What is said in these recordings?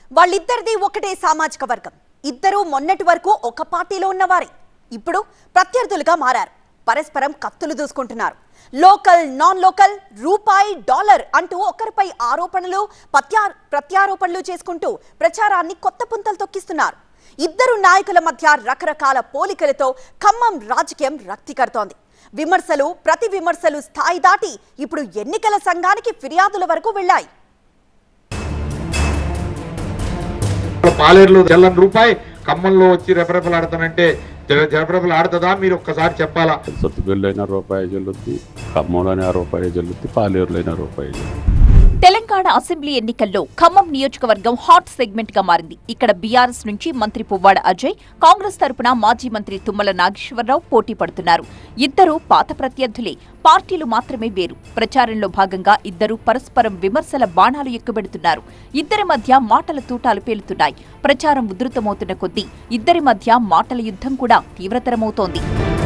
వాళ్ళిద్దరిది ఒకటే సామాజిక వర్గం ఇద్దరూ మొన్నటి వరకు ఒక పార్టీలో ఉన్నవారే ఇప్పుడు ప్రత్యర్థులుగా మారారు పరస్పరం కత్తులు దూసుకుంటున్నారు లోకల్ నాన్ లోకల్ రూపాయి డాలర్ అంటూ ఒకరిపై ఆరోపణలు పత్యా ప్రత్యారోపణలు చేసుకుంటూ ప్రచారాన్ని కొత్త పుంతలు తొక్కిస్తున్నారు ఇద్దరు నాయకుల మధ్య రకరకాల పోలికలతో ఖమ్మం రాజకీయం రక్తి కడుతోంది విమర్శలు ప్రతి విమర్శలు స్థాయి దాటి ఇప్పుడు ఎన్నికల సంఘానికి ఫిర్యాదుల వరకు వెళ్ళాయి పాలేరులో చెల్లని రూపాయి ఖమ్మంలో వచ్చి రెపరెపలాడతానంటే రెపరెపలు ఆడుతుందా మీరు ఒక్కసారి చెప్పాలా సొత్తుపల్లిలో రూపాయి జల్లుద్ది ఖమ్మంలోనే ఆ రూపాయి జల్లుద్ది పాలేరులో రూపాయి జల్లుద్ది తెలంగాణ అసెంబ్లీ ఎన్నికల్లో ఖమ్మం నియోజకవర్గం హాట్ సెగ్మెంట్ గా మారింది ఇక్కడ బీఆర్ఎస్ నుంచి మంత్రి పువ్వాడ అజయ్ కాంగ్రెస్ తరపున మాజీ మంత్రి తుమ్మల నాగేశ్వరరావు పోటీ పడుతున్నారు ఇద్దరు పాత ప్రత్యర్థులే పార్టీలు మాత్రమే వేరు ప్రచారంలో భాగంగా ఇద్దరు పరస్పరం విమర్శల బాణాలు ఎక్కుబెడుతున్నారు ఇద్దరి మధ్య మాటల తూటాలు పేలుతున్నాయి ప్రచారం ఉధృతమవుతున్న కొద్దీ ఇద్దరి మధ్య మాటల యుద్ధం కూడా తీవ్రతరమవుతోంది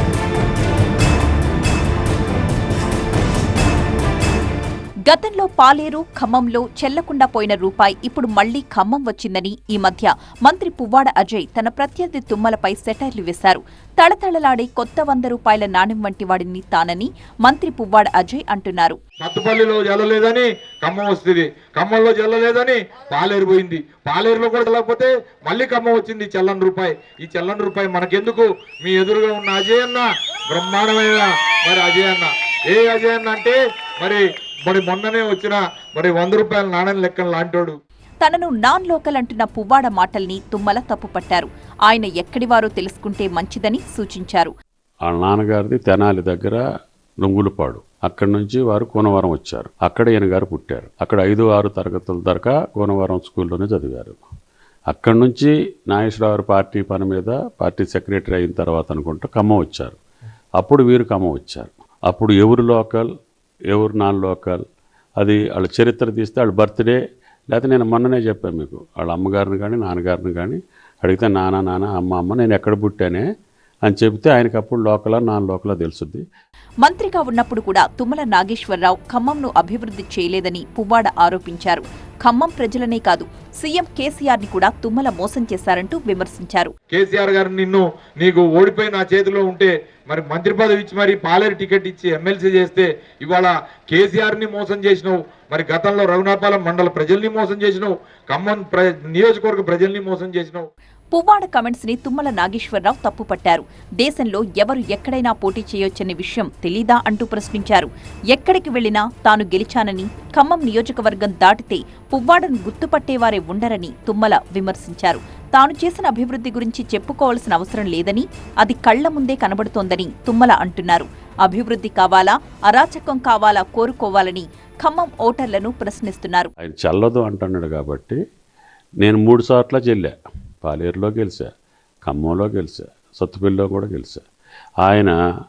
గతంలో పాలేరు ఖమ్మంలో చెల్లకుండా పోయిన రూపాయి ఇప్పుడు మళ్లీ ఖమ్మం వచ్చిందని ఈ మధ్య మంత్రి పువ్వాడ అజయ్ తన ప్రత్యర్థి తుమ్మలపై సెటైర్లు వేశారు తళతళలాడే కొత్త వంద రూపాయల నాణెం వంటి వాడిని తానని మంత్రి పువ్వాడ అజయ్ అంటున్నారు సత్తుపల్లిలో జల్లలేదని ఖమ్మం వస్తుంది ఖమ్మంలో జల్లలేదని పాలేరు పోయింది పాలేరులో కూడా జల్లకపోతే మళ్ళీ ఖమ్మం వచ్చింది ఈ చెల్లని రూపాయి ఈ చెల్లని రూపాయి మనకెందుకు మీ ఎదురుగా ఉన్న అజయ్ అన్న బ్రహ్మాండమైన మరి అజయ్ అన్న ఏ అజయ్ అన్న అంటే మరి మరి మొన్ననే వచ్చిన మరి వంద రూపాయల నాణ్యం లెక్కన లాంటోడు తనను నాన్ లోకల్ అంటున్న పువ్వాడ మాటల్ని తుమ్మల తప్పుపట్టారు ఆయన ఎక్కడివారో తెలుసుకుంటే మంచిదని సూచించారు వాళ్ళ నాన్నగారిది తెనాలి దగ్గర నొంగులపాడు అక్కడి నుంచి వారు కోనవరం వచ్చారు అక్కడ ఈయన గారు పుట్టారు అక్కడ ఐదు ఆరు తరగతుల దాకా కోనవరం స్కూల్లోనే చదివారు అక్కడి నుంచి నాగేశ్వరరావు పార్టీ పని మీద పార్టీ సెక్రటరీ అయిన తర్వాత అనుకుంటా ఖమ్మం వచ్చారు అప్పుడు వీరు ఖమ్మం వచ్చారు అప్పుడు ఎవరు లోకల్ ఎవరు నాన్ లోకల్ అది వాళ్ళ చరిత్ర తీస్తే వాళ్ళ బర్త్డే లేకపోతే నేను మొన్ననే చెప్పాను మీకు వాళ్ళ అమ్మగారిని కానీ నాన్నగారిని కానీ అడిగితే నాన్న నాన్న అమ్మ అమ్మ నేను ఎక్కడ పుట్టానే అని చెబితే ఆయనకి అప్పుడు లోకలా నాన్ లోకలా తెలుసుద్ది మంత్రిగా ఉన్నప్పుడు కూడా తుమ్మల నాగేశ్వరరావు ఖమ్మంను అభివృద్ధి చేయలేదని పువ్వాడ ఆరోపించారు ఖమ్మం ప్రజలనే కాదు సీఎం కేసీఆర్ ని కూడా తుమ్మల మోసం చేశారంటూ విమర్శించారు కేసీఆర్ గారు నిన్ను నీకు ఓడిపోయి నా చేతిలో ఉంటే మరి మంత్రి పదవి ఇచ్చి మరి పాలేరు టికెట్ ఇచ్చి ఎమ్మెల్సీ చేస్తే ఇవాళ కేసీఆర్ ని మోసం చేసినావు మరి గతంలో రఘునాపాలెం మండల ప్రజల్ని మోసం చేసినావు ఖమ్మం ప్ర నియోజకవర్గ ప్రజల్ని మోసం చేసినావు పువ్వాడ కమెంట్స్ ని తుమ్మల నాగేశ్వరరావు తప్పుపట్టారు దేశంలో ఎవరు ఎక్కడైనా పోటీ చేయొచ్చనే విషయం తెలీదా అంటూ ప్రశ్నించారు ఎక్కడికి వెళ్లినా తాను గెలిచానని ఖమ్మం నియోజకవర్గం దాటితే పువ్వాడను గుర్తుపట్టేవారే ఉండరని తుమ్మల విమర్శించారు తాను చేసిన అభివృద్ధి గురించి చెప్పుకోవాల్సిన అవసరం లేదని అది కళ్ల ముందే కనబడుతోందని తుమ్మల అంటున్నారు అభివృద్ధి కావాలా అరాచకం కావాలా కోరుకోవాలని ఖమ్మం ఓటర్లను ప్రశ్నిస్తున్నారు ఆయన చల్లదు అంటున్నాడు కాబట్టి నేను మూడు సార్లు చెల్లా పాలేరులో గెలిచా ఖమ్మంలో గెలిచా సత్తుపల్లిలో కూడా గెలిచా ఆయన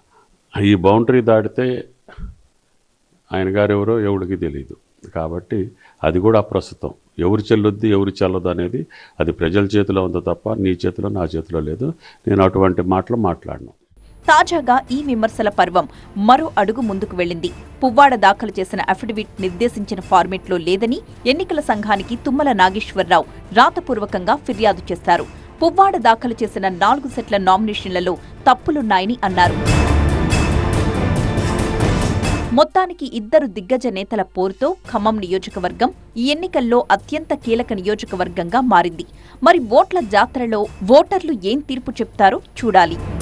ఈ బౌండరీ దాటితే ఆయన గారు ఎవరో ఎవరికి తెలియదు కాబట్టి అది కూడా అప్రస్తుతం ఎవరు చెల్లుద్ది ఎవరు చెల్లదు అనేది అది ప్రజల చేతిలో ఉందో తప్ప నీ చేతిలో నా చేతిలో లేదు నేను అటువంటి మాటలు మాట్లాడను తాజాగా ఈ విమర్శల పర్వం మరో అడుగు ముందుకు వెళ్లింది పువ్వాడ దాఖలు చేసిన అఫిడవిట్ నిర్దేశించిన ఫార్మెట్లో లేదని ఎన్నికల సంఘానికి తుమ్మల నాగేశ్వరరావు రాతపూర్వకంగా ఫిర్యాదు చేశారు పువ్వాడ దాఖలు చేసిన నాలుగు సెట్ల నామినేషన్లలో తప్పులున్నాయని అన్నారు మొత్తానికి ఇద్దరు దిగ్గజ నేతల పోరుతో ఖమ్మం నియోజకవర్గం ఈ ఎన్నికల్లో అత్యంత కీలక నియోజకవర్గంగా మారింది మరి ఓట్ల జాతరలో ఓటర్లు ఏం తీర్పు చెప్తారో చూడాలి